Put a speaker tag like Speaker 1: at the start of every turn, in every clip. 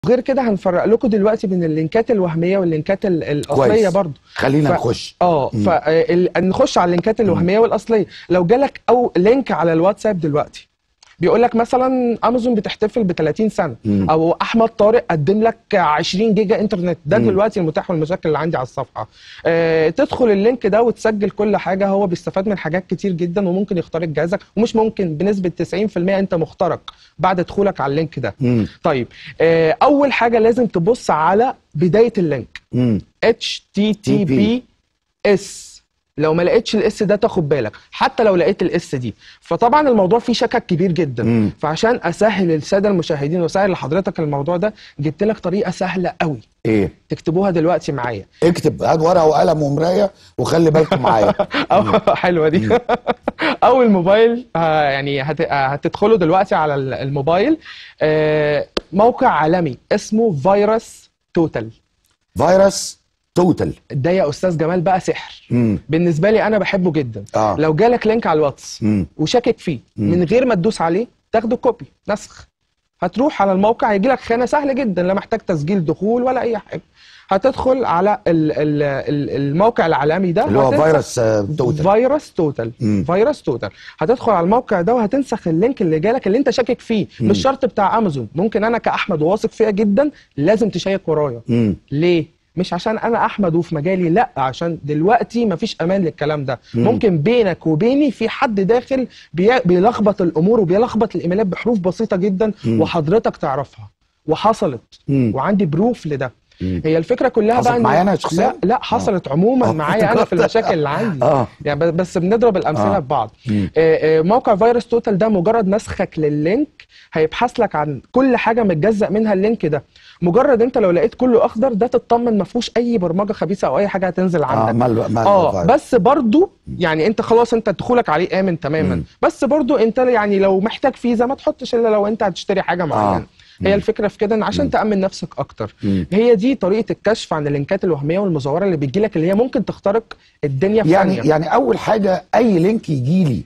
Speaker 1: غير كده هنفرق لكم دلوقتي بين اللينكات الوهميه واللينكات ال- الاصليه
Speaker 2: كويس.
Speaker 1: برضو
Speaker 2: خلينا
Speaker 1: ف-
Speaker 2: نخش
Speaker 1: اه
Speaker 2: مم.
Speaker 1: فنخش على اللينكات الوهميه والاصليه لو جالك او لينك على الواتساب دلوقتي بيقول لك مثلا امازون بتحتفل ب 30 سنه
Speaker 2: مم.
Speaker 1: او احمد طارق قدم لك 20 جيجا انترنت ده
Speaker 2: مم.
Speaker 1: دلوقتي المتاح والمشاكل اللي عندي على الصفحه آه تدخل اللينك ده وتسجل كل حاجه هو بيستفاد من حاجات كتير جدا وممكن يخترق جهازك ومش ممكن بنسبه 90% انت مخترق بعد دخولك على اللينك ده
Speaker 2: مم.
Speaker 1: طيب آه اول حاجه لازم تبص على بدايه اللينك
Speaker 2: مم.
Speaker 1: HTTPS لو ما لقيتش الاس ده تاخد بالك حتى لو لقيت الاس دي فطبعا الموضوع فيه شكك كبير جدا
Speaker 2: مم.
Speaker 1: فعشان اسهل الساده المشاهدين واسهل لحضرتك الموضوع ده جبت لك طريقه سهله قوي
Speaker 2: ايه
Speaker 1: تكتبوها دلوقتي معايا
Speaker 2: اكتب هات ورقه وقلم ومرايه وخلي بالكم معايا
Speaker 1: أو حلوه دي او الموبايل آه، يعني هت- آه، هتدخلوا دلوقتي على ال- الموبايل آه، موقع عالمي اسمه فيروس توتال
Speaker 2: فيروس توتال
Speaker 1: ده يا استاذ جمال بقى سحر
Speaker 2: مم.
Speaker 1: بالنسبه لي انا بحبه جدا
Speaker 2: آه.
Speaker 1: لو جالك لينك على الواتس
Speaker 2: مم.
Speaker 1: وشاكك فيه من غير ما تدوس عليه تاخده كوبي نسخ هتروح على الموقع يجي لك خانه سهله جدا لا محتاج تسجيل دخول ولا اي حاجه هتدخل على ال ال ال الموقع العالمي ده
Speaker 2: اللي هو
Speaker 1: وهتنسخ-
Speaker 2: فيروس آه، توتال
Speaker 1: فيروس توتال
Speaker 2: مم.
Speaker 1: فيروس توتال هتدخل على الموقع ده وهتنسخ اللينك اللي جالك اللي انت شاكك فيه مش شرط بتاع امازون ممكن انا كاحمد واثق فيها جدا لازم تشيك ورايا
Speaker 2: مم.
Speaker 1: ليه مش عشان انا احمد وفي مجالي لا عشان دلوقتي مفيش امان للكلام ده
Speaker 2: مم.
Speaker 1: ممكن بينك وبيني في حد داخل بي- بيلخبط الامور وبيلخبط الايميلات بحروف بسيطه جدا
Speaker 2: مم.
Speaker 1: وحضرتك تعرفها وحصلت
Speaker 2: مم.
Speaker 1: وعندي بروف لده
Speaker 2: مم.
Speaker 1: هي الفكره كلها
Speaker 2: حصلت
Speaker 1: بقى إن-
Speaker 2: معايا أنا شخصياً؟
Speaker 1: لا لا حصلت عموما
Speaker 2: آه،
Speaker 1: معايا انا في
Speaker 2: افتكرت.
Speaker 1: المشاكل اللي عندي
Speaker 2: اه
Speaker 1: يعني ب- بس بنضرب الامثله
Speaker 2: آه.
Speaker 1: ببعض
Speaker 2: مم.
Speaker 1: آه، آه، موقع فيروس توتال ده مجرد نسخك لللينك هيبحث لك عن كل حاجه متجزأ منها اللينك ده مجرد انت لو لقيت كله اخضر ده تطمن ما فيهوش اي برمجه خبيثه او اي حاجه هتنزل
Speaker 2: اه
Speaker 1: عندك
Speaker 2: مال مال
Speaker 1: اه
Speaker 2: فيروس.
Speaker 1: بس برضو يعني انت خلاص انت دخولك عليه امن تماما
Speaker 2: مم.
Speaker 1: بس برضو انت يعني لو محتاج فيزا ما تحطش الا لو انت هتشتري حاجه معينه هي الفكره في كده ان عشان تامن نفسك اكتر
Speaker 2: مم.
Speaker 1: هي دي طريقه الكشف عن اللينكات الوهميه والمزوره اللي بتجي لك اللي هي ممكن تخترق الدنيا في
Speaker 2: يعني
Speaker 1: ثانيه
Speaker 2: يعني اول حاجه اي لينك يجي لي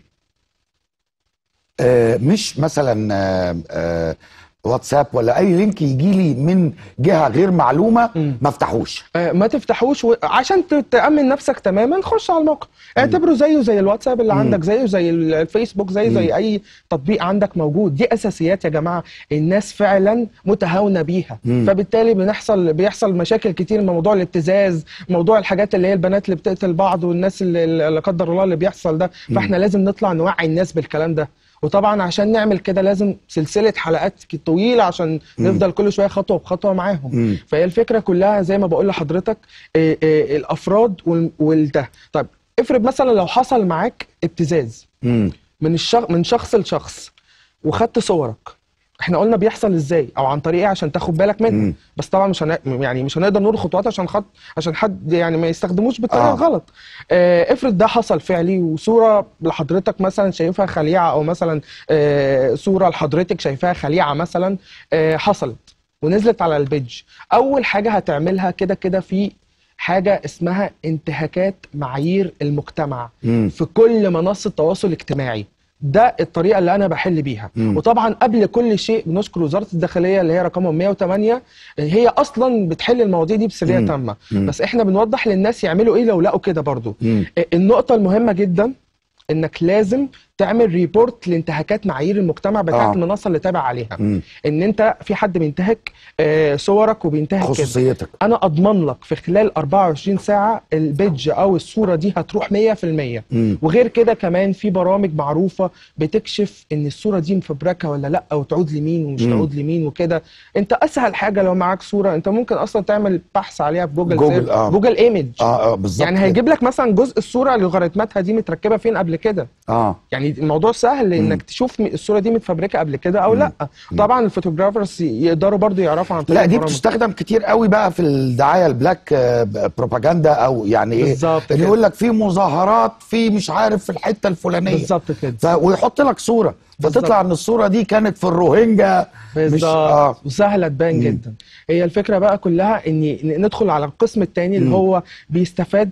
Speaker 2: آه مش مثلا آه آه واتساب ولا اي لينك يجي لي من جهه غير معلومه
Speaker 1: مم.
Speaker 2: ما افتحوش
Speaker 1: آه، ما تفتحوش و... عشان ت- تأمن نفسك تماما خش على الموقع اعتبره زيه زي الواتساب اللي
Speaker 2: مم.
Speaker 1: عندك زيه زي ال- الفيسبوك زيه زي اي تطبيق عندك موجود دي اساسيات يا جماعه الناس فعلا متهاونه بيها
Speaker 2: مم.
Speaker 1: فبالتالي بنحصل بيحصل مشاكل كتير من موضوع الابتزاز موضوع الحاجات اللي هي البنات اللي بتقتل بعض والناس اللي اللي لا قدر الله اللي بيحصل ده فاحنا لازم نطلع نوعي الناس بالكلام ده وطبعا عشان نعمل كده لازم سلسله حلقات ك- طويله عشان نفضل كل شويه خطوه بخطوه معاهم
Speaker 2: مم.
Speaker 1: فهي الفكره كلها زي ما بقول لحضرتك آه، آه، الافراد وال- والده طيب افرض مثلا لو حصل معاك ابتزاز
Speaker 2: مم.
Speaker 1: من الشخص من شخص لشخص وخدت صورك احنا قلنا بيحصل ازاي او عن طريق ايه عشان تاخد بالك منه
Speaker 2: مم.
Speaker 1: بس طبعا مش هن... يعني مش هنقدر نقول خطوات عشان خط عشان حد يعني ما يستخدموش بالطريقه
Speaker 2: آه.
Speaker 1: آه. غلط اه افرض ده حصل فعلي وصوره لحضرتك مثلا شايفها خليعه او مثلا اه صوره لحضرتك شايفاها خليعه مثلا اه حصلت ونزلت على البيج اول حاجه هتعملها كده كده في حاجه اسمها انتهاكات معايير المجتمع
Speaker 2: مم.
Speaker 1: في كل منصه تواصل اجتماعي ده الطريقه اللي انا بحل بيها
Speaker 2: مم.
Speaker 1: وطبعا قبل كل شيء بنشكر وزاره الداخليه اللي هي رقمهم 108 هي اصلا بتحل المواضيع دي بسريه
Speaker 2: مم.
Speaker 1: تامه
Speaker 2: مم.
Speaker 1: بس احنا بنوضح للناس يعملوا ايه لو لقوا كده برضو
Speaker 2: مم.
Speaker 1: النقطه المهمه جدا انك لازم تعمل ريبورت لانتهاكات معايير المجتمع بتاعت
Speaker 2: آه.
Speaker 1: آه. المنصه اللي تابع عليها
Speaker 2: مم.
Speaker 1: ان انت في حد بينتهك آه، صورك وبينتهك كده
Speaker 2: خصوصيتك
Speaker 1: انا اضمن لك في خلال 24 ساعه البيج او الصوره دي هتروح 100%
Speaker 2: مم.
Speaker 1: وغير كده كمان في برامج معروفه بتكشف ان الصوره دي مفبركه ولا لا وتعود لمين ومش
Speaker 2: مم.
Speaker 1: تعود لمين وكده انت اسهل حاجه لو معاك صوره انت ممكن اصلا تعمل بحث عليها في جوجل
Speaker 2: جوجل،
Speaker 1: زي-
Speaker 2: آه.
Speaker 1: جوجل ايمج
Speaker 2: اه اه بالظبط
Speaker 1: يعني
Speaker 2: كده.
Speaker 1: هيجيب لك مثلا جزء الصوره لوغاريتماتها دي متركبه فين قبل كده
Speaker 2: اه
Speaker 1: يعني الموضوع سهل انك تشوف م- الصوره دي متفبركه قبل كده او لا طبعا الفوتوغرافرز يقدروا برضو يعرفوا عن طريق
Speaker 2: لا دي
Speaker 1: البرامج.
Speaker 2: بتستخدم كتير قوي بقى في الدعايه البلاك آه، بروباجندا او يعني ايه
Speaker 1: بالظبط
Speaker 2: اللي
Speaker 1: كده.
Speaker 2: يقول لك في مظاهرات في مش عارف في الحته الفلانيه
Speaker 1: بالظبط كده
Speaker 2: ف... ويحط لك صوره
Speaker 1: بالظبط.
Speaker 2: فتطلع ان الصوره دي كانت في الروهينجا مش
Speaker 1: بالظبط
Speaker 2: اه
Speaker 1: وسهله تبان
Speaker 2: مم.
Speaker 1: جدا هي الفكره بقى كلها ان ندخل على القسم الثاني اللي
Speaker 2: مم.
Speaker 1: هو بيستفاد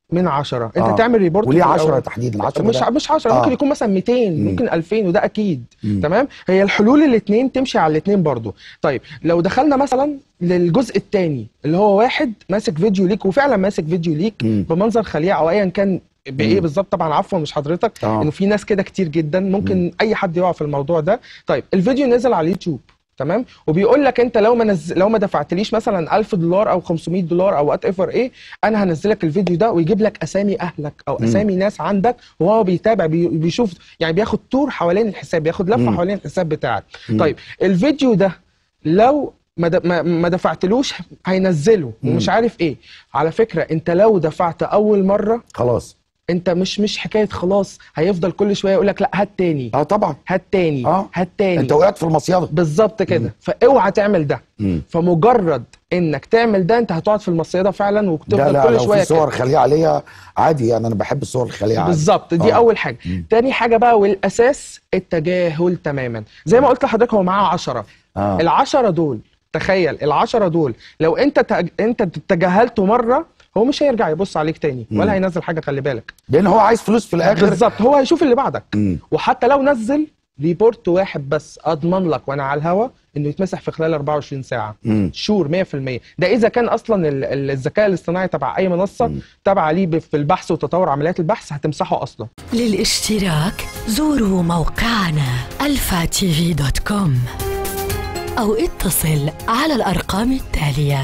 Speaker 1: من 10 انت
Speaker 2: آه.
Speaker 1: تعمل ريبورت
Speaker 2: وليه
Speaker 1: في
Speaker 2: 10
Speaker 1: الأول.
Speaker 2: تحديدا 10
Speaker 1: مش
Speaker 2: ده؟
Speaker 1: مش 10
Speaker 2: آه.
Speaker 1: ممكن يكون مثلا 200
Speaker 2: مم.
Speaker 1: ممكن 2000 وده اكيد
Speaker 2: مم.
Speaker 1: تمام هي الحلول الاثنين تمشي على الاثنين برضو طيب لو دخلنا مثلا للجزء الثاني اللي هو واحد ماسك فيديو ليك وفعلا ماسك فيديو ليك
Speaker 2: مم.
Speaker 1: بمنظر خليع او ايا كان بايه
Speaker 2: مم.
Speaker 1: بالظبط طبعا عفوا مش حضرتك
Speaker 2: آه.
Speaker 1: انه في ناس كده كتير جدا ممكن اي حد يقع في الموضوع ده طيب الفيديو نزل على اليوتيوب تمام وبيقول لك انت لو ما نز... لو ما دفعتليش مثلا 1000 دولار او 500 دولار او وات ايفر ايه انا هنزلك الفيديو ده ويجيب لك اسامي اهلك او
Speaker 2: مم.
Speaker 1: اسامي ناس عندك وهو بيتابع بي... بيشوف يعني بياخد تور حوالين الحساب بياخد لفه
Speaker 2: مم.
Speaker 1: حوالين الحساب بتاعك
Speaker 2: مم.
Speaker 1: طيب الفيديو ده لو ما د- ما- ما دفعتلوش هينزله
Speaker 2: مم.
Speaker 1: ومش عارف ايه على فكره انت لو دفعت اول مره
Speaker 2: خلاص
Speaker 1: انت مش مش حكايه خلاص هيفضل كل شويه يقول لك لا هات تاني
Speaker 2: اه طبعا
Speaker 1: هات تاني
Speaker 2: اه
Speaker 1: هات تاني
Speaker 2: انت وقعت في المصيده
Speaker 1: بالظبط كده فاوعى تعمل ده
Speaker 2: مم.
Speaker 1: فمجرد انك تعمل ده انت هتقعد في المصيده فعلا
Speaker 2: ده
Speaker 1: وتفضل
Speaker 2: لا
Speaker 1: كل
Speaker 2: لو
Speaker 1: شويه
Speaker 2: في صور
Speaker 1: كده.
Speaker 2: خليعه ليا عادي يعني انا بحب الصور الخليعه عادي.
Speaker 1: بالظبط دي
Speaker 2: آه.
Speaker 1: اول حاجه
Speaker 2: مم.
Speaker 1: تاني حاجه بقى والاساس التجاهل تماما زي ما قلت لحضرتك هو معاه 10
Speaker 2: آه.
Speaker 1: العشرة دول تخيل العشرة دول لو انت تج... انت تجاهلته مره هو مش هيرجع يبص عليك تاني
Speaker 2: مم.
Speaker 1: ولا هينزل حاجه خلي بالك
Speaker 2: لان هو عايز فلوس في الاخر
Speaker 1: بالظبط هو هيشوف اللي بعدك
Speaker 2: مم.
Speaker 1: وحتى لو نزل ريبورت واحد بس اضمن لك وانا على الهوا انه يتمسح في خلال 24 ساعه
Speaker 2: مم.
Speaker 1: شور 100% ده اذا كان اصلا ال- ال- الذكاء الاصطناعي تبع اي منصه
Speaker 2: مم.
Speaker 1: تابعه ليه ب- في البحث وتطور عمليات البحث هتمسحه اصلا
Speaker 3: للاشتراك زوروا موقعنا الفا تي في دوت كوم أو اتصل على الأرقام التالية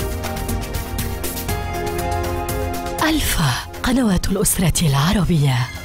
Speaker 3: ألفا قنوات الأسرة العربية